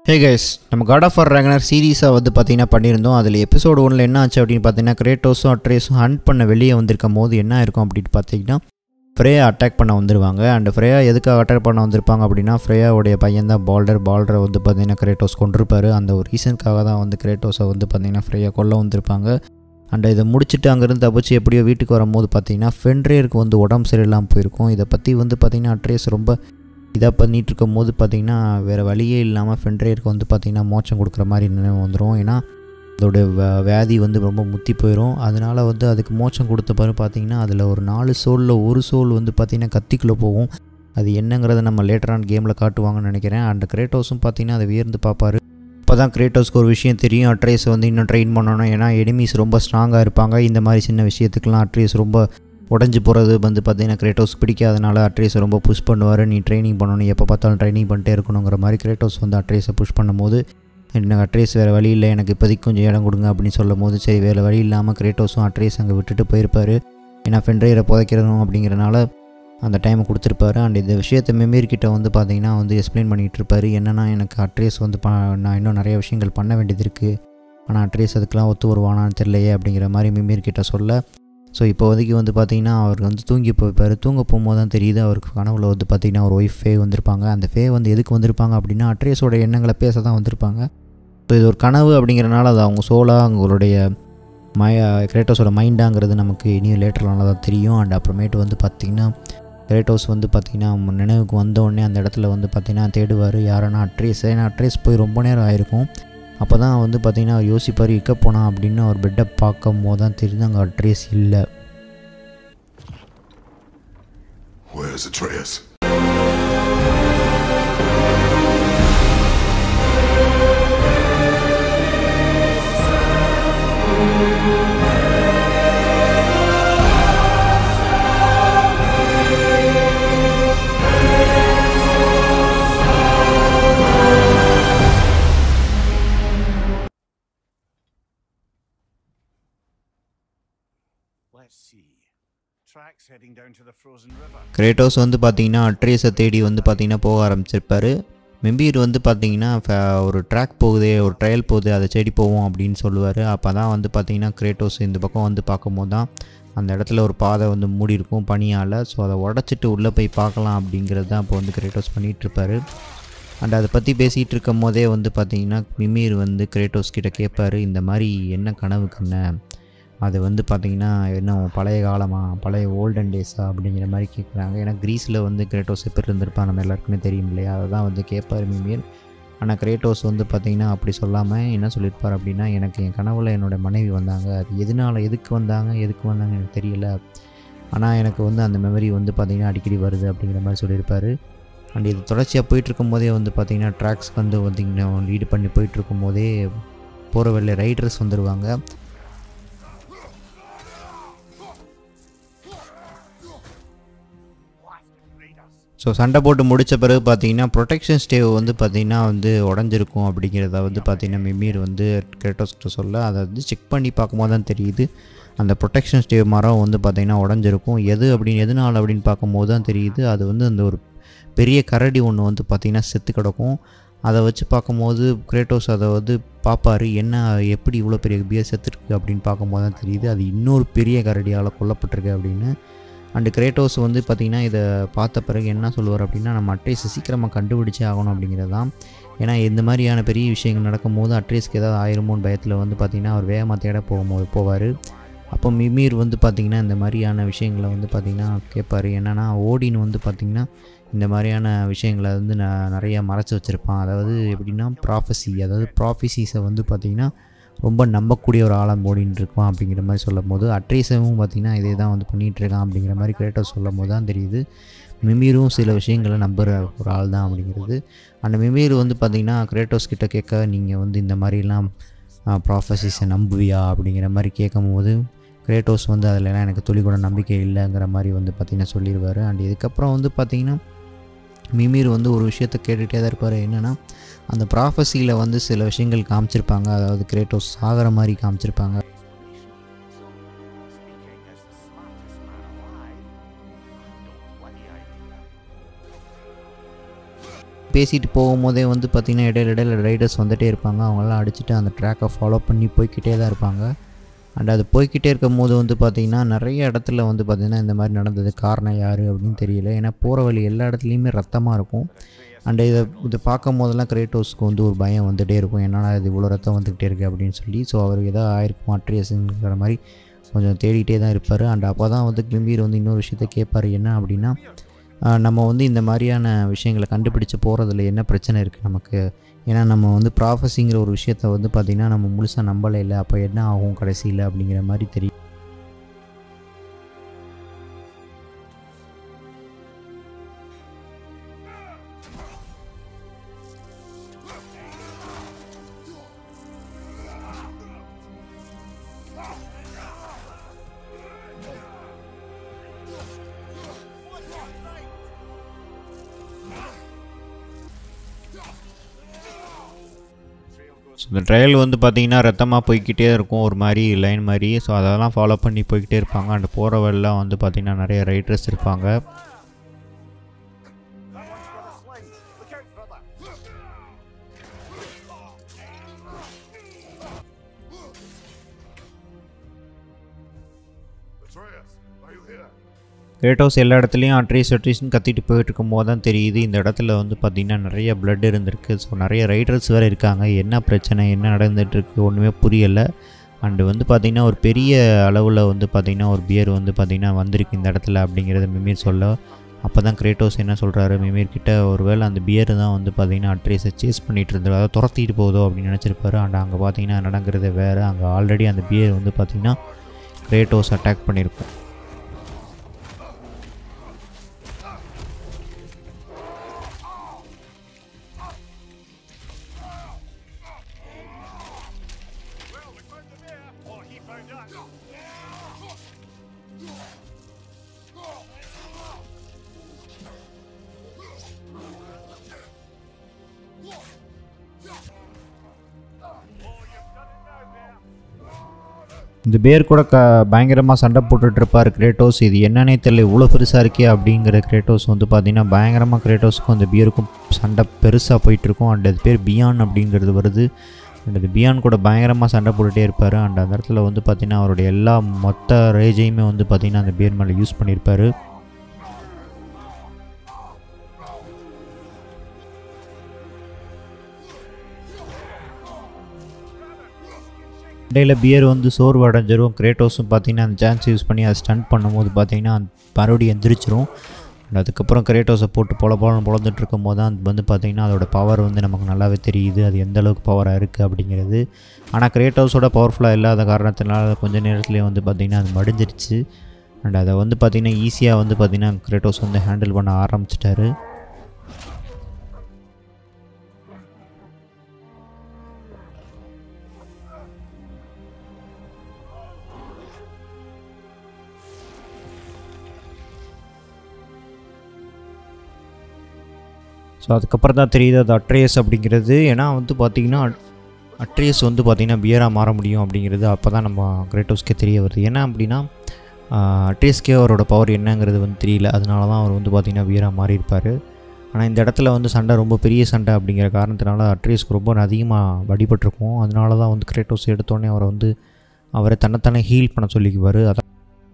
ஹே guys நம்ம God of War Ragnarok சீரீஸை வந்து பார்த்தீங்கன்னா பண்ணியிருந்தோம் அதில் எபிசோடு ஒன்றில் என்ன ஆச்சு அப்படின்னு பார்த்தீங்கன்னா கிரேட்டோஸும் அட்ரேஸும் ஹண்ட் பண்ண வெளியே வந்திருக்கும் போது என்ன இருக்கும் அப்படின்னு பார்த்தீங்கன்னா ஃப்ரேயா அட்டாக் பண்ண வந்துருவாங்க அண்ட் ஃப்ரேயா எதுக்காக அட்டாக் பண்ண வந்திருப்பாங்க அப்படின்னா ஃப்ரேயாவுடைய பையன் தான் பால்டர் பால்டரை வந்து பார்த்தீங்கன்னா கிரேட்டோஸ் கொண்டிருப்பாரு அந்த ஒரு ரீசனுக்காக தான் வந்து கிரேட்டோஸை வந்து பார்த்தீங்கன்னா ஃப்ரேயா கொல்ல வந்திருப்பாங்க அண்ட் இதை முடிச்சுட்டு அங்கேருந்து தப்பிச்சு எப்படியோ வீட்டுக்கு வரும்போது பார்த்தீங்கன்னா ஃபென்ட்ரேருக்கு வந்து உடம்பு சரியில்லாமல் போயிருக்கும் இதை பற்றி வந்து பார்த்தீங்கன்னா அட்ரேஸ் ரொம்ப இதாக பண்ணிகிட்டு இருக்கும் போது பார்த்தீங்கன்னா வேறு வழியே இல்லாமல் ஃபென்ட்ரேருக்கு வந்து பார்த்திங்கன்னா மோச்சம் கொடுக்குற மாதிரி நினைவு வந்துடும் ஏன்னா அதோட வே- வியாதி வந்து ரொம்ப முத்தி போயிடும் அதனால் வந்து அதுக்கு மோச்சம் கொடுத்த பிறகு பார்த்தீங்கன்னா அதில் ஒரு நாலு சோலில் ஒரு சோல் வந்து பார்த்திங்கன்னா கத்திக்குள்ளே போகும் அது என்னங்கிறத நம்ம லேட்டரான கேமில் காட்டுவாங்கன்னு நினைக்கிறேன் அண்ட் கிரேட்டோஸும் பார்த்தீங்கன்னா அதை வியர்ந்து பார்ப்பாரு அப்போ தான் கிரேட்டோஸ்க்கு ஒரு விஷயம் தெரியும் அட்ரேஸை வந்து இன்னும் ட்ரெயின் பண்ணணும் ஏன்னா எனிமீஸ் ரொம்ப ஸ்ட்ராங்காக இருப்பாங்க இந்த மாதிரி சின்ன விஷயத்துக்கெலாம் அட்ரேஸ் ரொம்ப உடஞ்சி போகிறது வந்து பார்த்தீங்கன்னா கிரேட்டோஸ் பிடிக்காதனால அட்ரேஸை ரொம்ப புஷ் பண்ணுவார் நீ ட்ரைனிங் பண்ணணும் எப்போ பார்த்தாலும் ட்ரைனிங் பண்ணிட்டே இருக்கணுங்கிற மாதிரி கிரேட்டோஸ் வந்து அட்ரேஸை புஷ் பண்ணும்போது எனக்கு அட்ரேஸ் வேறு வழி இல்லை எனக்கு இப்போதைக்கு கொஞ்சம் இடம் கொடுங்க அப்படின்னு சொல்லும் போது சரி வேறு வழி இல்லாமல் கிரேட்டோஸும் அட்ரேஸ் அங்கே விட்டுட்டு போயிருப்பார் ஏன்னா ஃபென்ட்ரையரை புதைக்கிறதும் அப்படிங்கிறனால அந்த டைமை கொடுத்துருப்பாரு அண்ட் இந்த விஷயத்தை மெமீர் கிட்ட வந்து பார்த்தீங்கன்னா வந்து எக்ஸ்பிளைன் பண்ணிகிட்டு இருப்பாரு என்னன்னா எனக்கு அட்ரேஸ் வந்து ப நான் இன்னும் நிறைய விஷயங்கள் பண்ண வேண்டியது இருக்குது ஆனால் அட்ரேஸ் அதுக்கெலாம் ஒத்து வருவானான்னு தெரியலையே அப்படிங்கிற மாதிரி மிமீர் கிட்ட சொல்ல ஸோ இப்போ வரைக்கும் வந்து பார்த்தீங்கன்னா அவர் வந்து தூங்கி போய்ப்பார் தூங்க போகும்போது தான் தெரியுது அவருக்கு கனவுல வந்து பார்த்தீங்கன்னா ஒரு ஒய்ஃப் ஃபே வந்திருப்பாங்க அந்த ஃபே வந்து எதுக்கு வந்திருப்பாங்க அப்படின்னா அட்ரேஸோட எண்ணங்களை பேச தான் வந்திருப்பாங்க ஸோ இது ஒரு கனவு அப்படிங்கிறனால அது அவங்க சோலாக அவங்களுடைய மய கிரேட்டோஸோட மைண்டாங்கிறது நமக்கு இனியும் லேட்டர்னால தான் தெரியும் அண்ட் அப்புறமேட்டு வந்து பார்த்திங்கன்னா கிரேட்டோஸ் வந்து பார்த்திங்கன்னா நினைவுக்கு வந்த உடனே அந்த இடத்துல வந்து பார்த்திங்கன்னா தேடுவார் யாரன்னா அட்ரேஸ் ஏன்னா அட்ரேஸ் போய் ரொம்ப நேரம் ஆயிருக்கும் அப்போ தான் வந்து பார்த்திங்கன்னா அவர் யோசிப்பார் இக்க போனா அப்படின்னு அவர் பெட்டை பார்க்கும் போது தான் தெரியுது அங்கே அட்ரேஸ் இல்லை Where's Atreus? Let's see. Tracks heading down to the frozen river. Kratos வந்து பார்த்தீங்கன்னா அட்ரேஸை தேடி வந்து பார்த்தீங்கன்னா போக ஆரம்பிச்சிருப்பாரு மெம்பீர் வந்து பார்த்தீங்கன்னா ஃப- ஒரு ட்ராக் போகுதே ஒரு ட்ரையல் போகுது அதை தேடி போவோம் அப்படின்னு சொல்லுவார் அப்போ தான் வந்து பார்த்தீங்கன்னா கிரேட்டோஸ் இந்த பக்கம் வந்து பார்க்கும்போது தான் அந்த இடத்துல ஒரு பாதை வந்து மூடி இருக்கும் பனியால் ஸோ அதை உடச்சிட்டு உள்ளே போய் பார்க்கலாம் அப்படிங்கிறது தான் இப்போ வந்து கிரேட்டோஸ் பண்ணிகிட்டு இருப்பாரு அண்ட் அதை பற்றி பேசிகிட்டு இருக்கும் போதே வந்து பார்த்தீங்கன்னா மிமீர் வந்து கிரேட்டோஸ் கிட்ட கேட்பாரு இந்த மாதிரி என்ன கனவு கண்ண அது வந்து பார்த்தீங்கன்னா என்ன பழைய காலமா பழைய ஓல்டன் டேஸா அப்படிங்கிற மாதிரி கேட்குறாங்க ஏன்னா கிரீஸில் வந்து கிரேட்டோஸ் எப்படி இருந்திருப்பா நம்ம எல்லாருக்குமே தெரியும் இல்லையா அதை தான் வந்து கேட்பார் மிமீர் ஆனால் கிரேட்டோஸ் வந்து பார்த்தீங்கன்னா அப்படி சொல்லாமல் என்ன சொல்லியிருப்பார் அப்படின்னா எனக்கு என் கனவுல என்னோட மனைவி வந்தாங்க அது எதனால எதுக்கு வந்தாங்க எதுக்கு வந்தாங்க எனக்கு தெரியல ஆனால் எனக்கு வந்து அந்த மெமரி வந்து பார்த்திங்கன்னா அடிக்கடி வருது அப்படிங்கிற மாதிரி சொல்லியிருப்பாரு அண்ட் இது தொடர்ச்சியாக போயிட்டுருக்கும் போதே வந்து பார்த்திங்கன்னா ட்ராக்ஸ்க்கு வந்து பார்த்திங்கன்னா லீடு பண்ணி போயிட்டுருக்கும் போதே போகிற வழியில் ரைடர்ஸ் வந்துடுவாங்க ஸோ சண்டை போட்டு முடித்த பிறகு பார்த்தீங்கன்னா ப்ரொடெக்ஷன் ஸ்டேவ் வந்து பார்த்தீங்கன்னா வந்து உடஞ்சிருக்கும் அப்படிங்கிறத வந்து பார்த்தீங்கன்னா மிமீர் வந்து கிரேட்டோஸ்கிட்ட சொல்ல அதை வந்து செக் பண்ணி பார்க்கும்போது தான் தெரியுது அந்த ப்ரொடெக்ஷன் ஸ்டேவ் மரம் வந்து பார்த்தீங்கன்னா உடஞ்சிருக்கும் எது அப்படின்னு எதனால் அப்படின்னு பார்க்கும்போது தான் தெரியுது அது வந்து அந்த ஒரு பெரிய கரடி ஒன்று வந்து பார்த்திங்கன்னா செத்து கிடக்கும் அதை வச்சு பார்க்கும்போது கிரேட்டோஸ் அதை வந்து பார்ப்பாரு என்ன எப்படி இவ்வளோ பெரிய பியர் செத்துருக்கு அப்படின்னு பார்க்கும்போது தான் தெரியுது அது இன்னொரு பெரிய கரடியால் கொல்லப்பட்டிருக்கு அப்படின்னு அண்டு கிரேட்டோஸ் வந்து பார்த்திங்கன்னா இதை பார்த்த பிறகு என்ன சொல்லுவார் அப்படின்னா நம்ம அட்ரேஸை சீக்கிரமாக கண்டுபிடிச்சே ஆகணும் அப்படிங்கிறது தான் ஏன்னா இந்த மாதிரியான பெரிய விஷயங்கள் நடக்கும்போது அட்ரேஸ்க்கு ஏதாவது ஆயிருமோன்னு பயத்தில் வந்து பார்த்திங்கன்னா அவர் வேகமாக தேட போகும்போது போவார் அப்போ மிமீர் வந்து பார்த்திங்கன்னா இந்த மாதிரியான விஷயங்களை வந்து பார்த்திங்கன்னா கேட்பார் என்னென்னா ஓடின் வந்து பார்த்திங்கன்னா இந்த மாதிரியான விஷயங்களை வந்து ந நிறையா மறைச்சி வச்சுருப்பான் அதாவது எப்படின்னா ப்ராஃபஸி அதாவது ப்ராஃபிசிஸை வந்து பார்த்திங்கன்னா ரொம்ப நம்பக்கூடிய ஒரு ஆழம் ஓடின்னு இருக்கான் அப்படிங்கிற மாதிரி சொல்லும் போது அட்ரேஸவும் பார்த்திங்கன்னா இதே தான் வந்து பண்ணிகிட்டு இருக்கான் அப்படிங்கிற மாதிரி கிரேட்டோஸ் சொல்லும் போது தான் தெரியுது மிமீரும் சில விஷயங்களை நம்புகிற ஒரு ஆள் தான் அப்படிங்கிறது அந்த மிமீர் வந்து பார்த்திங்கன்னா கிரேட்டோஸ் கிட்ட கேட்க நீங்கள் வந்து இந்த மாதிரிலாம் ப்ராஃபஸிஸை நம்புவியா அப்படிங்கிற மாதிரி கேட்கும்போது கிரேட்டோஸ் வந்து அதிலலாம் எனக்கு துளி கூட நம்பிக்கை இல்லைங்கிற மாதிரி வந்து பார்த்திங்கன்னா சொல்லிடுவார் அண்ட் இதுக்கப்புறம் வந்து பார்த்திங்கன்னா மிமீர் வந்து ஒரு விஷயத்த கேட்டுகிட்டே தான் இருப்பார் என்னென்னா அந்த ப்ராஃபஸியில் வந்து சில விஷயங்கள் காமிச்சிருப்பாங்க அதாவது கிரேட்டோஸ் சாகிற மாதிரி காமிச்சிருப்பாங்க Speaking as the smartest man alive, no bloody idea. பேசிட்டு போகும்போதே வந்து பார்த்திங்கன்னா இடையில இடையில ரைடர்ஸ் வந்துகிட்டே இருப்பாங்க அவங்களாம் அடிச்சுட்டு அந்த ட்ராக்கை ஃபாலோ பண்ணி போய்க்கிட்டே தான் இருப்பாங்க அண்ட் அது போய்க்கிட்டே இருக்கும் போது வந்து பார்த்திங்கன்னா நிறைய இடத்துல வந்து பார்த்திங்கன்னா இந்த மாதிரி நடந்தது காரணம் யார் அப்படின்னு தெரியல ஏன்னா போகிற வழி எல்லா இடத்துலையுமே ரத்தமாக இருக்கும் அண்ட் இதை இதை பார்க்கும் போதெல்லாம் கிரேட்டோஸ்க்கு வந்து ஒரு பயம் வந்துகிட்டே இருக்கும் என்னடா இது இவ்வளோ ரத்தம் வந்துக்கிட்டே இருக்குது அப்படின்னு சொல்லி ஸோ அவருக்கு ஏதோ ஆயிருக்கும் மாற்றியஸுங்கிற மாதிரி கொஞ்சம் தேடிட்டே தான் இருப்பார் அண்ட் அப்போ தான் வந்து கிம்பீர் வந்து இன்னொரு விஷயத்த கேட்பார் என்ன அப்படின்னா ஆஹ் நம்ம வந்து இந்த மாதிரியான விஷயங்களை கண்டுபிடிச்சு போகிறதுல என்ன பிரச்சனை இருக்குது நமக்கு ஏன்னா நம்ம வந்து ப்ராஃபஸிங்கிற ஒரு விஷயத்த வந்து பார்த்திங்கன்னா நம்ம முழுசாக நம்பலை இல்லை அப்போ என்ன ஆகும் கடைசியில் அப்படிங்கிற மாதிரி தெரியும் ஸோ இந்த ட்ரையல் வந்து பார்த்திங்கன்னா ரத்தமாக போய்க்கிட்டே இருக்கும் ஒரு மாதிரி லைன் மாதிரி ஸோ அதெல்லாம் ஃபாலோ பண்ணி போய்கிட்டே இருப்பாங்க அண்ட் போகிற வழிலாம் வந்து பார்த்திங்கன்னா நிறைய ரைட்டர்ஸ் இருப்பாங்க That one's got a sling. Look out, brother. Atreus, are you here? Kratos எல்லா இடத்துலையும் அட்ரீஸ் அட்ரீஸ்னு கத்திட்டு போயிட்டு இருக்கும்போது தான் தெரியுது இந்த இடத்துல வந்து பார்த்திங்கன்னா நிறைய பிளட் இருந்திருக்கு ஸோ நிறைய ரைடர்ஸ் வேறு இருக்காங்க என்ன பிரச்சனை என்ன நடந்துகிட்ருக்கு ஒன்றுமே புரியலை அண்டு வந்து பார்த்திங்கன்னா ஒரு பெரிய அளவில் வந்து பார்த்திங்கன்னா ஒரு பியர் வந்து பார்த்திங்கன்னா வந்திருக்கு இந்த இடத்துல அப்படிங்கிறத மிமீர் சொல்ல அப்போ தான் கிரேட்டோஸ் என்ன சொல்கிறாரு மிமீர் கிட்ட ஒருவேளை அந்த பியர் தான் வந்து பார்த்திங்கன்னா அட்ரீஸை சேஸ் பண்ணிகிட்டு இருந்தாரு அதாவது துரத்திட்டு போதோ அப்படின்னு நினச்சிருப்பாரு அண்ட் அங்கே பார்த்தீங்கன்னா நடக்கிறது வேறு அங்கே ஆல்ரெடி அந்த பியர் வந்து பார்த்திங்கன்னா கிரேட்டோஸ் அட்டாக் பண்ணியிருக்கும் Well, we found the bear. Or he found us. Oh, you've done it now, bear. இந்த பேர் கூட க பயங்கரமாக சண்டை போட்டுட்டு இருப்பார் கிரேட்டோஸ் இது என்னன்னே தெரியல இவ்வளோ பெருசாக இருக்கே அப்படிங்கிற கிரேட்டோஸ் வந்து பார்த்தீங்கன்னா பயங்கரமாக கிரேட்டோஸுக்கும் அந்த பியருக்கும் சண்டை பெருசாக போயிட்டுருக்கும் அண்ட் அது பேர் பியான் அப்படிங்கிறது வருது அண்ட் அது பியான் கூட பயங்கரமாக சண்டை போட்டுகிட்டே இருப்பார் அண்ட் அந்த இடத்துல வந்து பார்த்தீங்கன்னா அவருடைய எல்லா மொத்த ரேஜையுமே வந்து பார்த்தீங்கன்னா அந்த பியர் மேலே யூஸ் பண்ணியிருப்பார் இடையில பியர் வந்து சோர்வு அடைஞ்சிரும் கிரேட்டோஸும் பார்த்தீங்கன்னா அந்த சான்ஸ் யூஸ் பண்ணி அதை ஸ்டண்ட் பண்ணும்போது பார்த்தீங்கன்னா அந்த மறுபடியும் எந்திரிச்சிரும் And அதுக்கப்புறம் கிரேட்டோஸை போட்டு பொல பொலன்னு பொழந்துட்டு இருக்கும்போது தான் அது வந்து பார்த்தீங்கன்னா அதோட பவர் வந்து நமக்கு நல்லாவே தெரியுது அது எந்த அளவுக்கு பவராக இருக்குது அப்படிங்கிறது ஆனால் கிரேட்டோஸோட பவர்ஃபுல்லாக இல்லாத காரணத்தினால கொஞ்ச நேரத்துலேயே வந்து பார்த்திங்கன்னா அது மடிஞ்சிருச்சு அண்ட் அதை வந்து பார்த்திங்கன்னா ஈஸியாக வந்து பார்த்திங்கன்னா கிரேட்டோஸ் வந்து ஹேண்டில் பண்ண ஆரம்பிச்சிட்டாரு ஸோ அதுக்கப்புறம் தான் தெரியுது அது அட்ரேஸ் அப்படிங்கிறது ஏன்னா வந்து பார்த்திங்கன்னா அட்ரேஸ் வந்து பார்த்திங்கன்னா பியராக மாற முடியும் அப்படிங்கிறது அப்போ தான் நம்ம கிரேட்டோஸ்க்கே தெரிய வருது ஏன்னா அப்படின்னா அட்ரேஸ்க்கே அவரோட பவர் என்னங்கிறது வந்து தெரியல அதனால தான் அவர் வந்து பார்த்திங்கன்னா பியராக மாறி இருப்பார் ஆனால் இந்த இடத்துல வந்து சண்டை ரொம்ப பெரிய சண்டை அப்படிங்கிற காரணத்தினால அட்ரேஸ்க்கு ரொம்ப அதிகமாக வடிபட்டிருக்கும் அதனால தான் வந்து கிரேட்டோஸ் எடுத்தோடனே அவரை வந்து அவரை தன்னைத்தானே ஹீல் பண்ண சொல்லிக்குவார் அதான்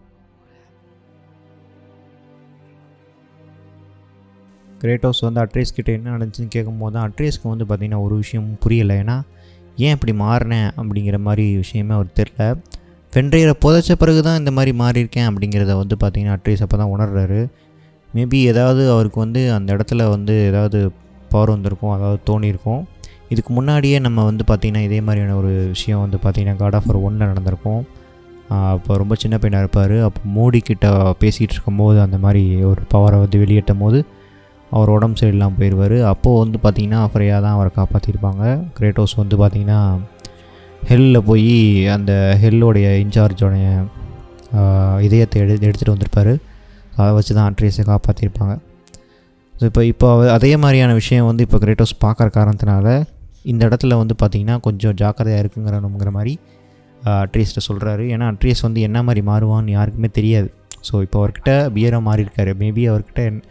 கிரேட்டோஸ் வந்து அட்ரேஸ் கிட்ட என்ன நடந்துச்சுன்னு கேட்கும்போது தான் அட்ரேஸ்க்கு வந்து பார்த்திங்கன்னா ஒரு விஷயம் புரியலை ஏன்னா ஏன் இப்படி மாறினேன் அப்படிங்கிற மாதிரி விஷயமே அவர் தெரில ஃபென்ட்ரையரை புதைச்ச பிறகு தான் இந்த மாதிரி மாறியிருக்கேன் அப்படிங்கிறத வந்து பார்த்திங்கன்னா அட்ரேஸ் அப்போ தான் உணர்றாரு மேபி ஏதாவது அவருக்கு வந்து அந்த இடத்துல வந்து ஏதாவது பவர் வந்திருக்கும் அதாவது தோணியிருக்கும் இதுக்கு முன்னாடியே நம்ம வந்து பார்த்திங்கன்னா இதே மாதிரியான ஒரு விஷயம் வந்து பார்த்திங்கன்னா காட் ஆஃப் ஒரு ஒன்றில் நடந்திருக்கும் அப்போ ரொம்ப சின்ன பையனாக இருப்பார் அப்போ மோடி கிட்ட பேசிகிட்டு இருக்கும்போது அந்த மாதிரி ஒரு பவரை வந்து வெளியேற்றும் போது அவர் உடம்பு சரியில்லாமல் போயிடுவார் அப்போது வந்து பார்த்திங்கன்னா ஃப்ரையாக தான் அவரை காப்பாற்றிருப்பாங்க கிரேட்டோஸ் வந்து பார்த்திங்கன்னா ஹெல்லில் போய் அந்த ஹெல்லோடைய இன்சார்ஜோடைய இதயத்தை எடு எடுத்துகிட்டு வந்திருப்பார் அதை வச்சு தான் அட்ரேஸை காப்பாற்றிருப்பாங்க ஸோ இப்போ இப்போ அவ- அதே மாதிரியான விஷயம் வந்து இப்போ கிரேட்டோஸ் பார்க்குற காரணத்தினால இந்த இடத்துல வந்து பார்த்திங்கன்னா கொஞ்சம் ஜாக்கிரதையாக இருக்குங்கிறனுங்கிற மாதிரி அட்ரீஸ்ட்டை சொல்கிறாரு ஏன்னா அட்ரீஸ் வந்து என்ன மாதிரி மாறுவான்னு யாருக்குமே தெரியாது ஸோ இப்போ அவர்கிட்ட பியராக மாறி இருக்காரு மேபி அவர்கிட்ட என்-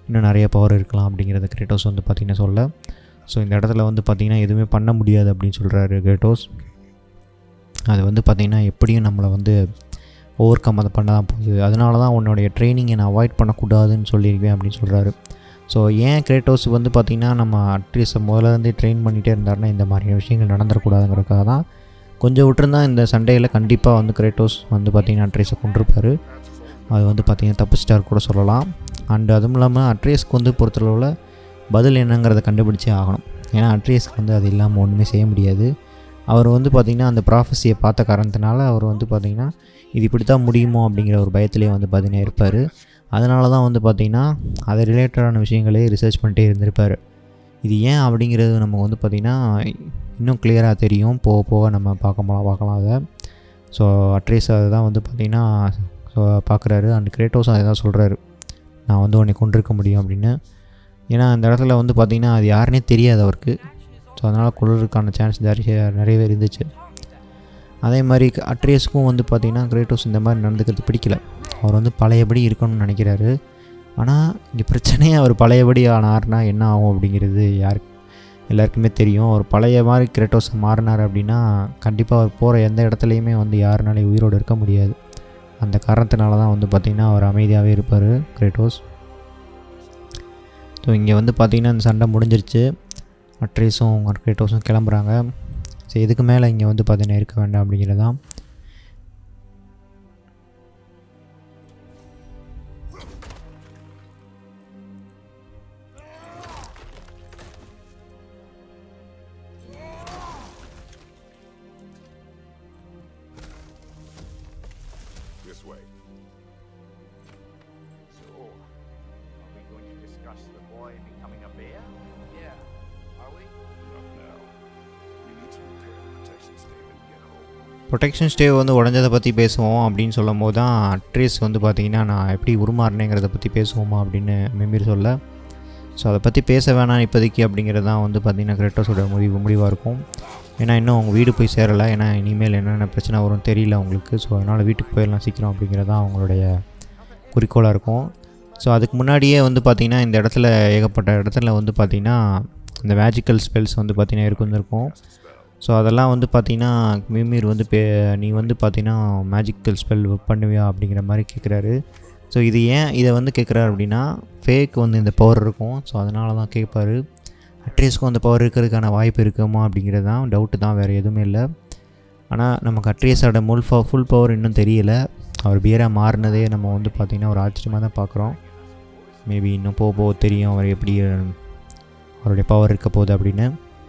இன்னும் நிறைய பவர் இருக்கலாம் அப்படிங்கிறத கிரேட்டோஸ் வந்து பார்த்திங்கன்னா சொல்ல ஸோ இந்த இடத்துல வந்து பார்த்திங்கன்னா எதுவுமே பண்ண முடியாது அப்படின்னு சொல்கிறாரு கிரேட்டோஸ் அது வந்து பார்த்திங்கன்னா எப்படியும் நம்மளை வந்து ஓவர் கம் அதை பண்ண தான் போகுது அதனால தான் உன்னுடைய ட்ரைனிங்கை நான் அவாய்ட் பண்ணக்கூடாதுன்னு சொல்லியிருக்கேன் அப்படின்னு சொல்கிறாரு ஸோ ஏன் கிரேட்டோஸ் வந்து பார்த்திங்கன்னா நம்ம அட்ரீஸை முதல்ல இருந்து ட்ரெயின் பண்ணிகிட்டே இருந்தாருன்னா இந்த மாதிரி விஷயங்கள் நடந்துடக்கூடாதுங்கிறதுக்காக தான் கொஞ்சம் விட்டுருந்தா இந்த சண்டையில் கண்டிப்பாக வந்து கிரேட்டோஸ் வந்து பார்த்திங்கன்னா அட்ரீஸை கொண்டிருப்பார் அது வந்து பார்த்திங்கன்னா தப்பிச்சிட்டார் கூட சொல்லலாம் அண்ட் அதுவும் இல்லாமல் அட்ரீஸ்க்கு வந்து பொறுத்தளவில் பதில் என்னங்கிறத கண்டுபிடிச்சே ஆகணும் ஏன்னா அட்ரீஸ்க்கு வந்து அது இல்லாமல் ஒன்றுமே செய்ய முடியாது அவர் வந்து பார்த்திங்கன்னா அந்த ப்ராஃபஸியை பார்த்த காரணத்தினால அவர் வந்து பார்த்திங்கன்னா இது இப்படி தான் முடியுமோ அப்படிங்கிற ஒரு பயத்திலே வந்து பார்த்திங்கன்னா இருப்பார் அதனால தான் வந்து பார்த்திங்கன்னா அது ரிலேட்டடான விஷயங்களே ரிசர்ச் பண்ணிட்டே இருந்திருப்பார் இது ஏன் அப்படிங்கிறது நமக்கு வந்து பார்த்திங்கன்னா இன்னும் கிளியராக தெரியும் போக போக நம்ம பார்க்க போகலாம் பார்க்கலாம் அதை ஸோ அட்ரீஸ் அதை தான் வந்து பார்த்திங்கன்னா ஸோ பார்க்குறாரு அண்ட் கிரேட்டோஸும் அதை தான் சொல்கிறாரு நான் வந்து உன்னை கொண்டிருக்க முடியும் அப்படின்னு ஏன்னா அந்த இடத்துல வந்து பார்த்திங்கன்னா அது யாருன்னே தெரியாது அவருக்கு ஸோ அதனால் கொள்றதுக்கான சான்ஸ் நிறைய நிறையவே இருந்துச்சு அதே மாதிரி அட்ரேஸ்க்கும் வந்து பார்த்திங்கன்னா கிரேட்டோஸ் இந்த மாதிரி நடந்துக்கிறது பிடிக்கல அவர் வந்து பழையபடி இருக்கணும்னு நினைக்கிறாரு ஆனால் இங்கே பிரச்சனையே அவர் பழையபடி ஆனார்னா என்ன ஆகும் அப்படிங்கிறது யாருக்கு எல்லாருக்குமே தெரியும் அவர் பழைய மாதிரி கிரேட்டோஸ் மாறினார் அப்படின்னா கண்டிப்பாக அவர் போகிற எந்த இடத்துலையுமே வந்து யாருனாலையும் உயிரோடு இருக்க முடியாது அந்த காரணத்தினால தான் வந்து பார்த்திங்கன்னா அவர் அமைதியாகவே இருப்பார் கிரேட்டோஸ் ஸோ இங்கே வந்து பார்த்திங்கன்னா இந்த சண்டை முடிஞ்சிருச்சு அட்ரேஸும் கிரேட்டோஸும் கிளம்புறாங்க ஸோ இதுக்கு மேலே இங்கே வந்து பார்த்தீங்கன்னா இருக்க வேண்டாம் அப்படிங்கிறது தான் This way. So, are we going to discuss the boy becoming a bear? Yeah. Are we? Not now. We need to repair the protection stave and get home. Protection stave வந்து உடஞ்சதை பற்றி பேசுவோம் அப்படின்னு சொல்லும் போது தான் அட்ரேஸ் வந்து பார்த்திங்கன்னா நான் எப்படி உருமாறினேங்கிறத பற்றி பேசுவோமா அப்படின்னு மெமீர் சொல்ல ஸோ அதை பற்றி பேச வேணாம் இப்போதைக்கு அப்படிங்கிறது தான் வந்து பார்த்திங்கன்னா கிரெட்டோஸோட முடிவு முடிவாக இருக்கும் ஏன்னா இன்னும் அவங்க வீடு போய் சேரலை ஏன்னா இனிமேல் என்னென்ன பிரச்சனை வரும் தெரியல அவங்களுக்கு ஸோ அதனால் வீட்டுக்கு போயிடலாம் சீக்கிரம் அப்படிங்கிறது தான் அவங்களுடைய குறிக்கோளாக இருக்கும் ஸோ அதுக்கு முன்னாடியே வந்து பார்த்திங்கன்னா இந்த இடத்துல ஏகப்பட்ட இடத்துல வந்து பார்த்திங்கன்னா இந்த மேஜிக்கல் ஸ்பெல்ஸ் வந்து பார்த்திங்கன்னா இருக்கும் ஸோ அதெல்லாம் வந்து பார்த்திங்கன்னா மிமீர் வந்து பே நீ வந்து பார்த்திங்கன்னா மேஜிக்கல் ஸ்பெல் பண்ணுவியா அப்படிங்கிற மாதிரி கேட்குறாரு ஸோ இது ஏன் இதை வந்து கேட்குறாரு அப்படின்னா ஃபேக் வந்து இந்த பவர் இருக்கும் ஸோ அதனால தான் கேட்பாரு அட்ரேஸ்க்கும் அந்த பவர் இருக்கிறதுக்கான வாய்ப்பு இருக்குமா அப்படிங்கிறது தான் டவுட்டு தான் வேறு எதுவுமே இல்லை ஆனால் நமக்கு அட்ரேஸோட முல் ஃபுல் பவர் இன்னும் தெரியல அவர் பியராக மாறினதே நம்ம வந்து பார்த்திங்கன்னா ஒரு ஆச்சரியமாக தான் பார்க்குறோம் மேபி இன்னும் போக போக தெரியும் அவர் எப்படி அவருடைய பவர் இருக்க போகுது அப்படின்னு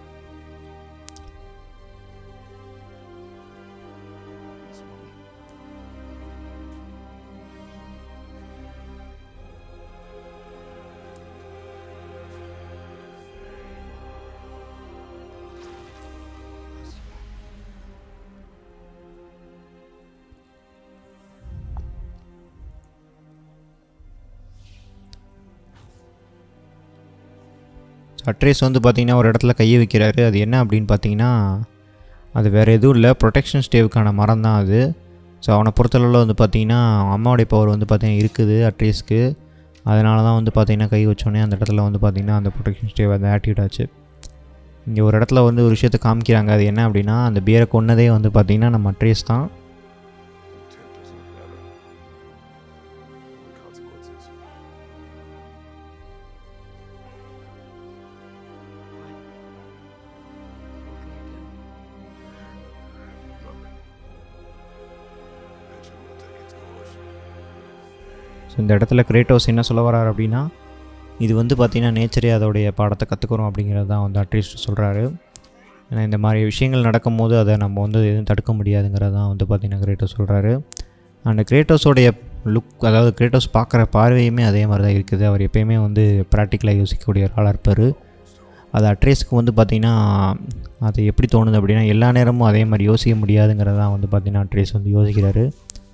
அட்ரேஸ் வந்து பார்த்திங்கன்னா ஒரு இடத்துல கையை வைக்கிறாரு அது என்ன அப்படின்னு பார்த்தீங்கன்னா அது வேறு எதுவும் இல்லை ப்ரொடெக்ஷன் ஸ்டேவுக்கான மரம் தான் அது ஸோ அவனை பொறுத்தளவில் வந்து பார்த்திங்கன்னா அம்மாவுடைய பவர் வந்து பார்த்திங்கன்னா இருக்குது அட்ரேஸ்க்கு அதனால தான் வந்து பார்த்திங்கன்னா கை வச்சோடனே அந்த இடத்துல வந்து பார்த்திங்கன்னா அந்த ப்ரொடெக்ஷன் ஸ்டேவ் அந்த ஆக்டிவேட் ஆச்சு இங்கே ஒரு இடத்துல வந்து ஒரு விஷயத்தை காமிக்கிறாங்க அது என்ன அப்படின்னா அந்த பியரை கொன்னதே வந்து பார்த்திங்கன்னா நம்ம அட்ரேஸ் தான் Intent doesn't matter. The consequences. Nothing. Nature will take its course. So இந்த இடத்துல கிரேட்டோஸ் என்ன சொல்ல வரார் அப்படின்னா இது வந்து பார்த்திங்கன்னா நேச்சரே அதோடைய பாடத்தை கற்றுக்குறோம் அப்படிங்கிறது தான் வந்து அட்லீஸ்ட் சொல்கிறாரு ஏன்னா இந்த மாதிரி விஷயங்கள் நடக்கும்போது அதை நம்ம வந்து எதுவும் தடுக்க முடியாதுங்கிறது தான் வந்து பார்த்திங்கன்னா கிரேட்டோஸ் சொல்கிறாரு அண்ட் கிரேட்டோஸோடைய லுக் அதாவது கிரேட்டோஸ் பார்க்குற பார்வையுமே அதே மாதிரி தான் இருக்குது அவர் எப்பயுமே வந்து ப்ராக்டிக்கலாக யோசிக்கக்கூடிய ஒரு ஆளாக இருப்பார் அது அட்ரேஸ்க்கு வந்து பார்த்திங்கன்னா அது எப்படி தோணுது அப்படின்னா எல்லா நேரமும் அதே மாதிரி யோசிக்க முடியாதுங்கிறது தான் வந்து பார்த்திங்கன்னா அட்ரேஸ் வந்து யோசிக்கிறாரு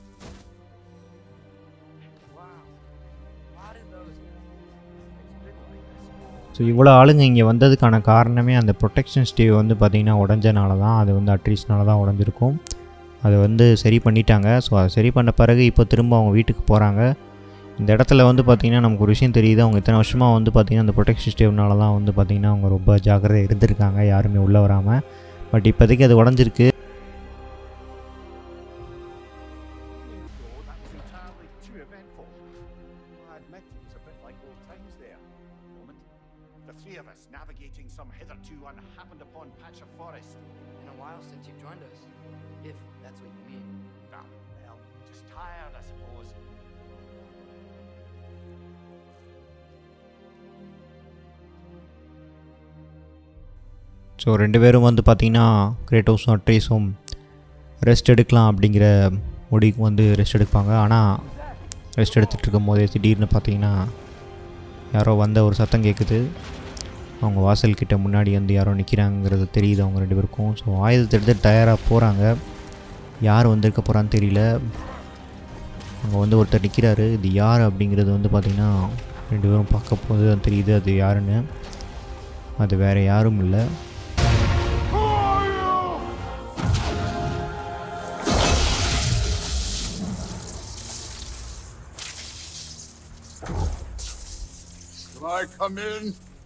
ஸோ இவ்வளோ ஆளுங்க இங்கே வந்ததுக்கான காரணமே அந்த ப்ரொடெக்ஷன் ஸ்டேவ் வந்து பார்த்திங்கன்னா உடஞ்சனால தான் அது வந்து அட்ரீஸ்னால தான் உடஞ்சிருக்கும் அதை வந்து சரி பண்ணிட்டாங்க ஸோ அதை சரி பண்ண பிறகு இப்போ திரும்ப அவங்க வீட்டுக்கு போகிறாங்க இந்த இடத்துல வந்து பார்த்திங்கன்னா நமக்கு ஒரு விஷயம் தெரியுது அவங்க இத்தனை வருஷமாக வந்து பார்த்திங்கன்னா அந்த ப்ரொடெக்ஷன் சிஸ்டம்னால தான் வந்து பார்த்திங்கன்னா அவங்க ரொம்ப ஜாக்கிரதையாக இருந்திருக்காங்க யாருமே உள்ளே வராமல் பட் இப்போதைக்கு அது உடஞ்சிருக்கு Though that was entirely too eventful. I admit it was a bit like old times there. Moment. The three of us navigating some hitherto unhappened upon patch of forest. Been a while since you've joined us. If that's what you mean. Ah, well, just tired, I suppose. So ரெண்டு பேரும் வந்து பார்த்திங்கன்னா கிரேட்டோஸும் அட்ரேஸும் rest எடுக்கலாம் அப்படிங்கிற முடிவுக்கு வந்து rest எடுப்பாங்க ஆனால் ரெஸ்ட் எடுத்துகிட்டு இருக்கும் போதே திடீர்னு பார்த்தீங்கன்னா யாரோ வந்த ஒரு சத்தம் கேட்குது அவங்க வாசல் கிட்ட முன்னாடி வந்து யாரோ நிற்கிறாங்கிறது தெரியுது அவங்க ரெண்டு பேருக்கும் ஸோ ஆயுதத்தை எடுத்து தயாராக போகிறாங்க யார் வந்திருக்க போகிறான்னு தெரியல அங்கே வந்து ஒருத்தர் நிற்கிறாரு இது யார் அப்படிங்கிறது வந்து பார்த்திங்கன்னா ரெண்டு பேரும் பார்க்க போது தான் தெரியுது அது யாருன்னு அது வேறு யாரும் இல்லை Can I come in?